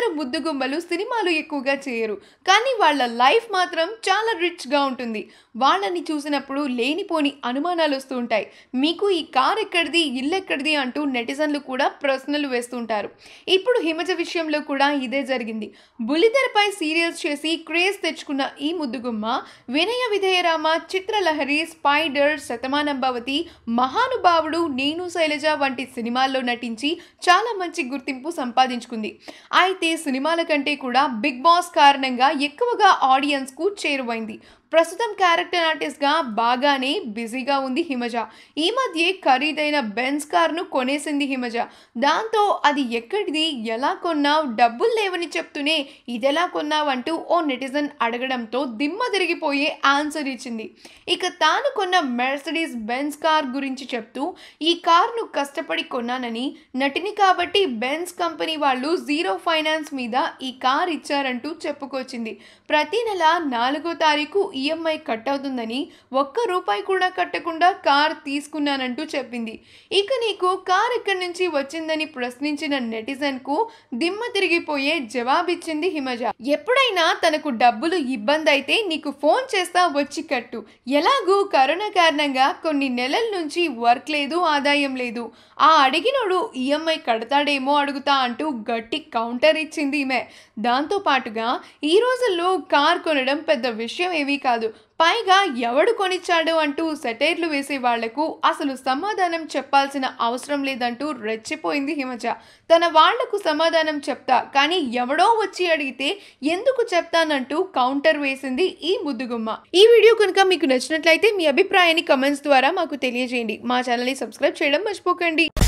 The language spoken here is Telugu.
కొందరు ముద్దుగుమ్మలు సినిమాలు ఎక్కువగా చేయరు కానీ వాళ్ళ లైఫ్ మాత్రం చాలా రిచ్గా ఉంటుంది వాళ్ళని చూసినప్పుడు లేనిపోని అనుమానాలు వస్తూ ఉంటాయి మీకు ఈ కార్ ఎక్కడిది ఇల్లు ఎక్కడిది అంటూ నెటిజన్లు కూడా ప్రశ్నలు వేస్తుంటారు ఇప్పుడు హిమజ విషయంలో కూడా ఇదే జరిగింది బుల్లితెరపై సీరియల్స్ చేసి క్రేజ్ తెచ్చుకున్న ఈ ముద్దుగుమ్మ వినయ విధేయరామ చిత్రలహరి స్పైడర్ శతమానంభవతి మహానుభావుడు నేను శైలజ వంటి సినిమాల్లో నటించి చాలా మంచి గుర్తింపు సంపాదించుకుంది అయితే సినిమాల కంటే కూడా బిగ్ బాస్ కారణంగా ఎక్కువగా ఆడియన్స్కు చేరువైంది ప్రస్తుతం క్యారెక్టర్ ఆర్టిస్ట్గా బాగానే బిజీగా ఉంది హిమజ ఈ మధ్య ఖరీదైన బెన్స్ కార్ను కొనేసింది హిమజ దాంతో అది ఎక్కడిది ఎలా కొన్నావు డబ్బులు లేవని చెప్తూనే ఇదెలా కొన్నావు అంటూ ఓ నెటిజన్ అడగడంతో దిమ్మ తిరిగిపోయే ఆన్సర్ ఇచ్చింది ఇక తాను కొన్న మెర్సిడీస్ బెన్స్ కార్ గురించి చెప్తూ ఈ కార్ను కష్టపడి కొన్నానని నటిని కాబట్టి బెన్స్ కంపెనీ వాళ్ళు జీరో ఫైనాన్స్ మీద ఈ కార్ ఇచ్చారంటూ చెప్పుకొచ్చింది ప్రతి నెల నాలుగో తారీఖు ఈఎంఐ కట్ అవుతుందని ఒక్క రూపాయి కూడా కట్టకుండా కార్ తీసుకున్నానంటూ చెప్పింది ఇక నీకు కార్ ఎక్కడి నుంచి వచ్చిందని ప్రశ్నించిన నెటిజన్ కు దిమ్మ తిరిగిపోయే జవాబిచ్చింది హిమజ ఎప్పుడైనా తనకు డబ్బులు ఇబ్బంది అయితే నీకు ఫోన్ చేస్తా వచ్చి కట్టు ఎలాగూ కరోనా కారణంగా కొన్ని నెలల నుంచి వర్క్ లేదు ఆదాయం లేదు ఆ అడిగినోడు ఈఎంఐ కడతాడేమో అడుగుతా అంటూ గట్టి కౌంటర్ ఇచ్చింది ఈమె దాంతో పాటుగా ఈ రోజుల్లో కార్ కొనడం పెద్ద విషయం ఏమీ కాదు పైగా ఎవడు కొనిచ్చాడు అంటూ సెటైర్లు వేసే వాళ్లకు అసలు సమాధానం చెప్పాల్సిన అవసరం లేదంటూ రెచ్చిపోయింది హిమజ తన వాళ్లకు సమాధానం చెప్తా కానీ ఎవడో వచ్చి అడిగితే ఎందుకు చెప్తానంటూ కౌంటర్ వేసింది ఈ ముద్దుగుమ్మ ఈ వీడియో కనుక మీకు నచ్చినట్లయితే మీ అభిప్రాయాన్ని కమెంట్స్ ద్వారా మాకు తెలియజేయండి మా ఛానల్ని సబ్స్క్రైబ్ చేయడం మర్చిపోకండి